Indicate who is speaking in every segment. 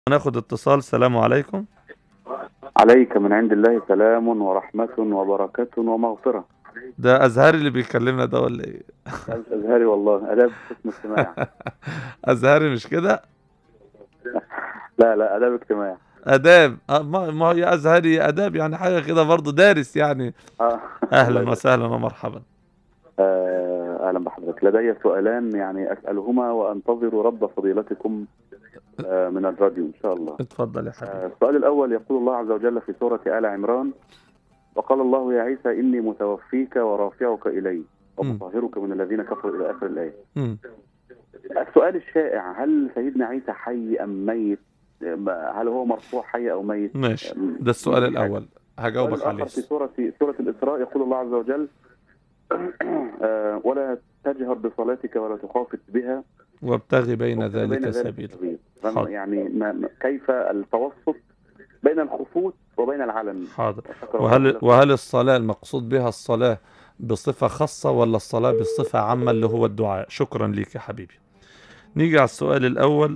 Speaker 1: ناخد اتصال السلام عليكم
Speaker 2: عليك من عند الله سلام ورحمة وبركة ومغفرة
Speaker 1: ده ازهري اللي بيكلمنا ده ولا ايه
Speaker 2: أنت أزهري والله آداب قسم اجتماع
Speaker 1: ازهري مش كده
Speaker 2: لا لا آداب اجتماع
Speaker 1: اداب آه، ما ما هي ازهري يا اداب يعني حاجه كده برضه دارس يعني
Speaker 2: آه.
Speaker 1: اهلا وسهلا ومرحبا
Speaker 2: آه، أهلا بحضرتك لدي سؤالان يعني أسألهما وأنتظر رد فضيلتكم آه، من الراديو إن شاء الله
Speaker 1: اتفضل يا حبيبي
Speaker 2: آه، السؤال الأول يقول الله عز وجل في سورة آل عمران وقال الله يا عيسى إني متوفيك ورافعك إلي ومطهرك من الذين كفروا إلى آخر الآية
Speaker 1: مم.
Speaker 2: السؤال الشائع هل سيدنا عيسى حي أم ميت هل هو مرفوع حي أو ميت
Speaker 1: ماشي ده السؤال الاول هجاوبك
Speaker 2: السؤال
Speaker 1: عليه
Speaker 2: الآخر في سورة سورة الإسراء يقول الله عز وجل آه، ولا تجهر بصلاتك ولا تخافت بها
Speaker 1: وابتغي بين ذلك سبيلا
Speaker 2: سبيلا
Speaker 1: حاضر.
Speaker 2: فما- يعني ما ما- كيف التوسط بين الخفوت وبين العلن
Speaker 1: حاضر
Speaker 2: شكرا
Speaker 1: وهل
Speaker 2: لك.
Speaker 1: وهل الصلاة المقصود بها الصلاة بصفة خاصة ولا الصلاة بصفة عامة اللي هو الدعاء شكرا ليك يا حبيبي نيجي على السؤال الأول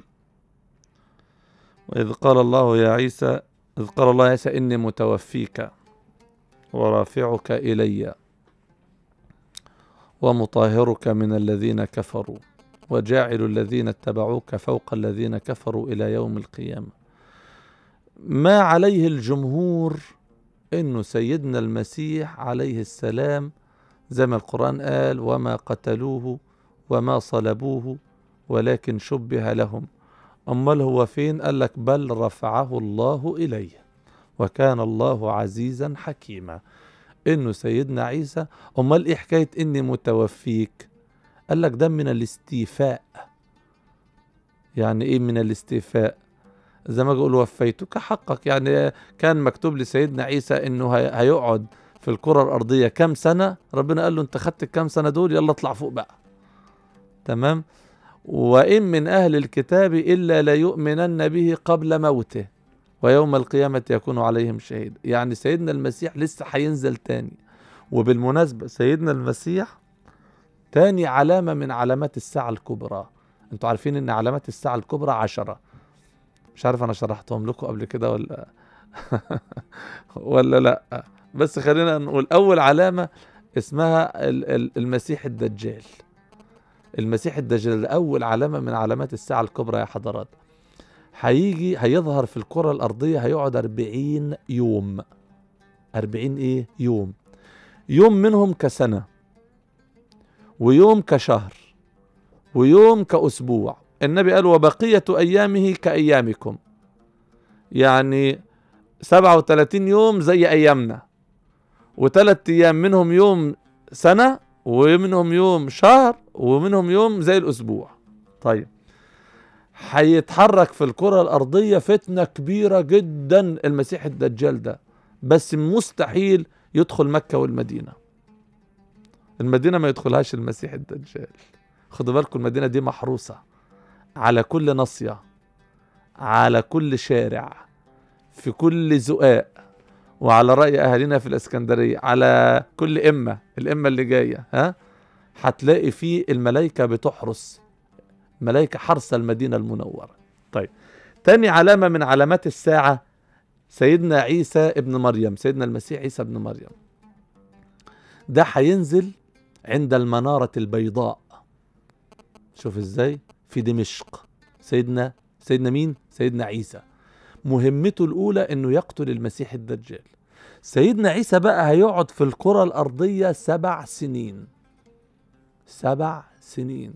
Speaker 1: وإذ قال الله يا عيسى إذ قال الله يا عيسى إني متوفيك ورافعك إلي ومطهرك من الذين كفروا وجاعل الذين اتبعوك فوق الذين كفروا إلى يوم القيامة ما عليه الجمهور انه سيدنا المسيح عليه السلام زي ما القرآن قال وما قتلوه وما صلبوه ولكن شبه لهم أمال هو فين قال لك بل رفعه الله إليه وكان الله عزيزا حكيما إنه سيدنا عيسى أمال إيه حكاية إني متوفيك قال لك ده من الاستيفاء يعني إيه من الاستيفاء زي ما اقول وفيتك حقك يعني كان مكتوب لسيدنا عيسى انه هي- هيقعد في الكرة الأرضية كام سنة ربنا قال له انت خدت الكام سنة دول يلا اطلع فوق بقى تمام وإن من أهل الكتاب إلا ليؤمنن به قبل موته ويوم القيامة يكون عليهم شهيد يعني سيدنا المسيح لسه هينزل تاني وبالمناسبة سيدنا المسيح تاني علامة من علامات الساعة الكبرى انتوا عارفين ان علامات الساعة الكبرى عشرة مش عارف انا شرحتهم لكم قبل كده ولا ولا لا بس خلينا نقول اول علامه اسمها ال- ال- المسيح الدجال المسيح الدجال ده اول علامه من علامات الساعه الكبرى يا حضرات هيجي هيظهر في الكره الارضيه هيقعد 40 يوم 40 ايه يوم يوم منهم كسنه ويوم كشهر ويوم كاسبوع النبي قال وبقية أيامه كأيامكم يعني 37 يوم زي أيامنا وثلاث أيام منهم يوم سنة ومنهم يوم شهر ومنهم يوم زي الأسبوع طيب هيتحرك في الكرة الأرضية فتنة كبيرة جدا المسيح الدجال ده بس مستحيل يدخل مكة والمدينة المدينة ما يدخلهاش المسيح الدجال خدوا بالكم المدينة دي محروسة على كل ناصية على كل شارع في كل زقاق وعلى رأي أهالينا في الإسكندرية على كل إمة الإمة اللي جاية ها هتلاقي فيه الملائكة بتحرس ملائكة حرس المدينة المنورة طيب تاني علامة من علامات الساعة سيدنا عيسى ابن مريم سيدنا المسيح عيسى ابن مريم ده هينزل عند المنارة البيضاء شوف ازاي في دمشق سيدنا سيدنا مين سيدنا عيسى مهمته الأولى أنه يقتل المسيح الدجال سيدنا عيسى بقى هيقعد في الكرة الأرضية سبع سنين سبع سنين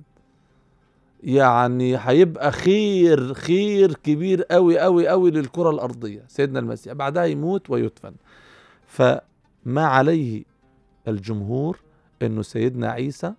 Speaker 1: يعني هيبقى خير خير كبير قوي قوي قوي للكرة الأرضية سيدنا المسيح بعدها يموت ويدفن فما عليه الجمهور أنه سيدنا عيسى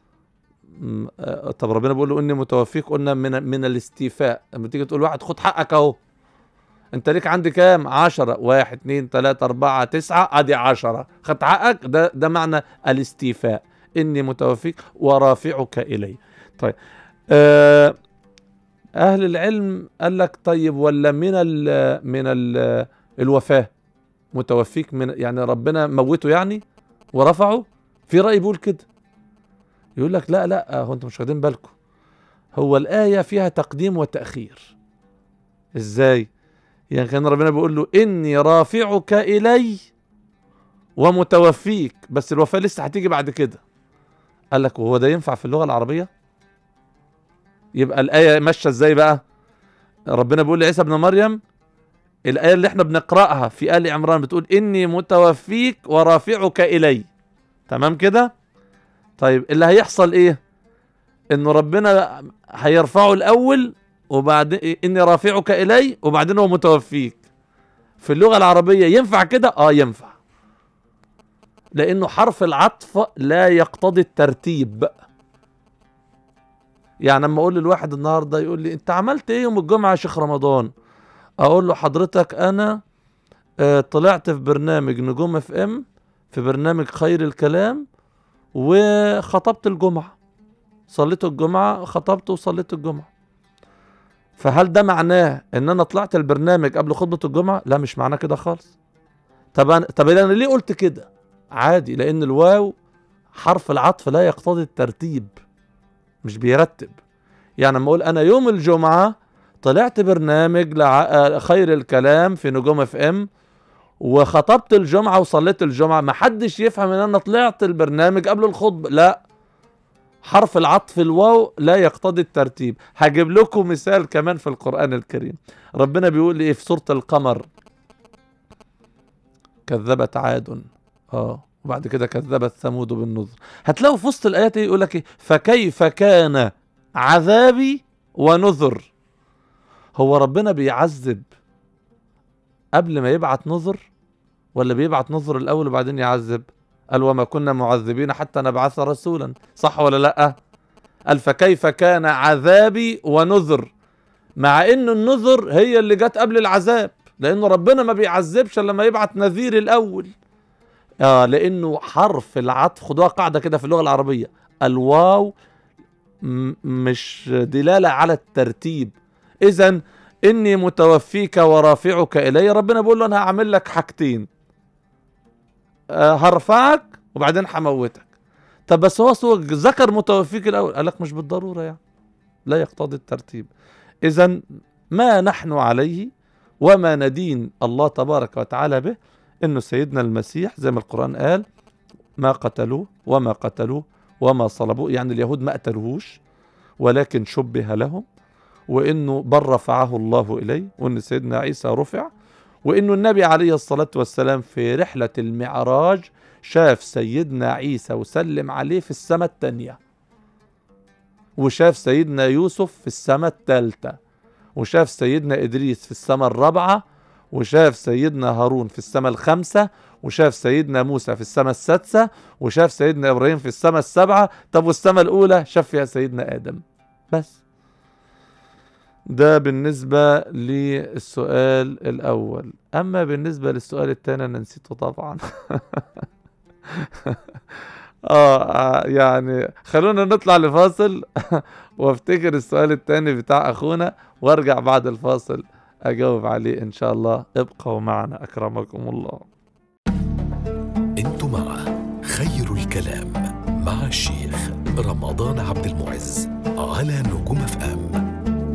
Speaker 1: م- آه، طب ربنا بيقول له اني متوفيك قلنا من من الاستيفاء لما تيجي تقول واحد خد حقك اهو انت ليك عندي كام عشرة واحد اتنين تلاتة اربعة تسعة ادي عشرة خدت حقك ده ده معنى الاستيفاء اني متوفيك ورافعك الي طيب آه اهل العلم قال لك طيب ولا من ال من ال الوفاة متوفيك من يعني ربنا موته يعني ورفعه في رأي بيقول كده يقول لك لا لا هو انتم مش واخدين بالكم هو الآية فيها تقديم وتأخير ازاي يعني كان ربنا بيقول له اني رافعك الي ومتوفيك بس الوفاه لسه هتيجي بعد كده قال لك وهو ده ينفع في اللغه العربيه يبقى الايه ماشيه ازاي بقى ربنا بيقول لعيسى ابن مريم الايه اللي احنا بنقراها في ال عمران بتقول اني متوفيك ورافعك الي تمام كده طيب اللي هيحصل ايه انه ربنا هيرفعه الاول وبعدين اني رافعك الي وبعدين هو متوفيك في اللغه العربيه ينفع كده اه ينفع لانه حرف العطف لا يقتضي الترتيب يعني لما اقول للواحد النهارده يقول لي انت عملت ايه يوم الجمعه يا شيخ رمضان اقول له حضرتك انا آه، طلعت في برنامج نجوم اف ام في برنامج خير الكلام وخطبت الجمعه صليت الجمعه خطبت وصليت الجمعه فهل ده معناه ان انا طلعت البرنامج قبل خطبه الجمعه لا مش معناه كده خالص طب أنا طب انا ليه قلت كده عادي لان الواو حرف العطف لا يقتضي الترتيب مش بيرتب يعني لما اقول انا يوم الجمعه طلعت برنامج لع... آه، خير الكلام في نجوم اف ام وخطبت الجمعه وصليت الجمعه ما حدش يفهم ان انا طلعت البرنامج قبل الخطبه لا حرف العطف الواو لا يقتضي الترتيب هجيب لكم مثال كمان في القرآن الكريم ربنا بيقول ايه في سورة القمر كذبت عاد اه وبعد كده كذبت ثمود بالنذر هتلاقوا في وسط الايات يقول لك ايه فكيف كان عذابي ونذر هو ربنا بيعذب قبل ما يبعت نذر ولا بيبعت نذر الاول وبعدين يعذب قال وما كنا معذبين حتى نبعث رسولا صح ولا لا قال فكيف كان عذابي ونذر مع ان النذر هي اللي جت قبل العذاب لانه ربنا ما بيعذبش الا لما يبعت نذير الاول اه لانه حرف العطف خدوها قاعده كده في اللغه العربيه الواو م- مش دلاله على الترتيب اذا اني متوفيك ورافعك الي ربنا بيقول له انا هعمل لك حاجتين آه، هرفعك وبعدين هموتك طب بس هو أصل هو ذكر متوفيك الاول قال لك مش بالضروره يعني لا يقتضي الترتيب اذا ما نحن عليه وما ندين الله تبارك وتعالى به انه سيدنا المسيح زي ما القران قال ما قتلوه وما قتلوه وما صلبوه يعني اليهود ما قتلوهوش ولكن شبه لهم وانه بل رفعه الله اليه وان سيدنا عيسى رفع وانه النبي عليه الصلاه والسلام في رحله المعراج شاف سيدنا عيسى وسلم عليه في السماء الثانيه وشاف سيدنا يوسف في السماء الثالثه وشاف سيدنا ادريس في السماء الرابعه وشاف سيدنا هارون في السماء الخامسه وشاف سيدنا موسى في السماء السادسه وشاف سيدنا ابراهيم في السماء السابعه طب والسماء الاولى شاف فيها سيدنا ادم بس ده بالنسبة للسؤال الأول أما بالنسبة للسؤال الثاني أنا نسيته طبعا آه يعني خلونا نطلع لفاصل وافتكر السؤال الثاني بتاع أخونا وارجع بعد الفاصل أجاوب عليه إن شاء الله ابقوا معنا أكرمكم الله
Speaker 3: انتم مع خير الكلام مع الشيخ رمضان عبد المعز على نجوم اف ام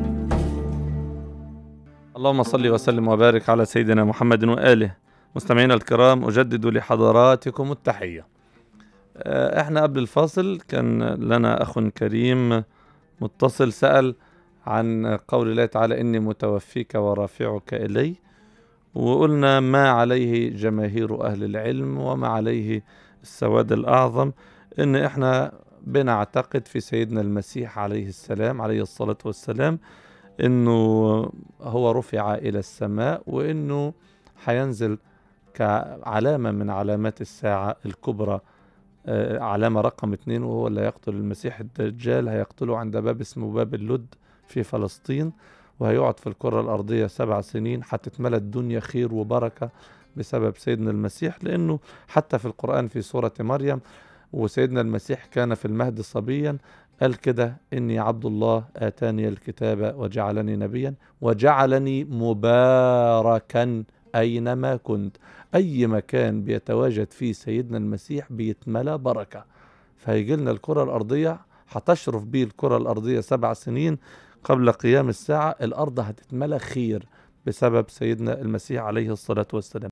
Speaker 1: اللهم صل وسلم وبارك على سيدنا محمد وآله مستمعينا الكرام أجدد لحضراتكم التحية آه، احنا قبل الفاصل كان لنا أخ كريم متصل سأل عن قول الله تعالى إني متوفيك ورافعك إلي وقلنا ما عليه جماهير أهل العلم وما عليه السواد الأعظم إن إحنا بنعتقد في سيدنا المسيح عليه السلام عليه الصلاة والسلام إنه هو رفع إلى السماء وإنه هينزل كعلامة من علامات الساعة الكبرى آه، علامة رقم اتنين وهو اللي هيقتل المسيح الدجال هيقتله عند باب اسمه باب اللد في فلسطين وهيقعد في الكرة الأرضية سبع سنين هتتملى الدنيا خير وبركة بسبب سيدنا المسيح لأنه حتى في القرآن في سورة مريم وسيدنا المسيح كان في المهد صبيا قال كده إني عبد الله آتاني الكتاب وجعلني نبيا وجعلني مباركا أينما كنت أي مكان بيتواجد فيه سيدنا المسيح بيتملى بركة فهيجي لنا الكرة الأرضية هتشرف بيه الكرة الأرضية سبع سنين قبل قيام الساعة الأرض هتتملى خير بسبب سيدنا المسيح عليه الصلاة والسلام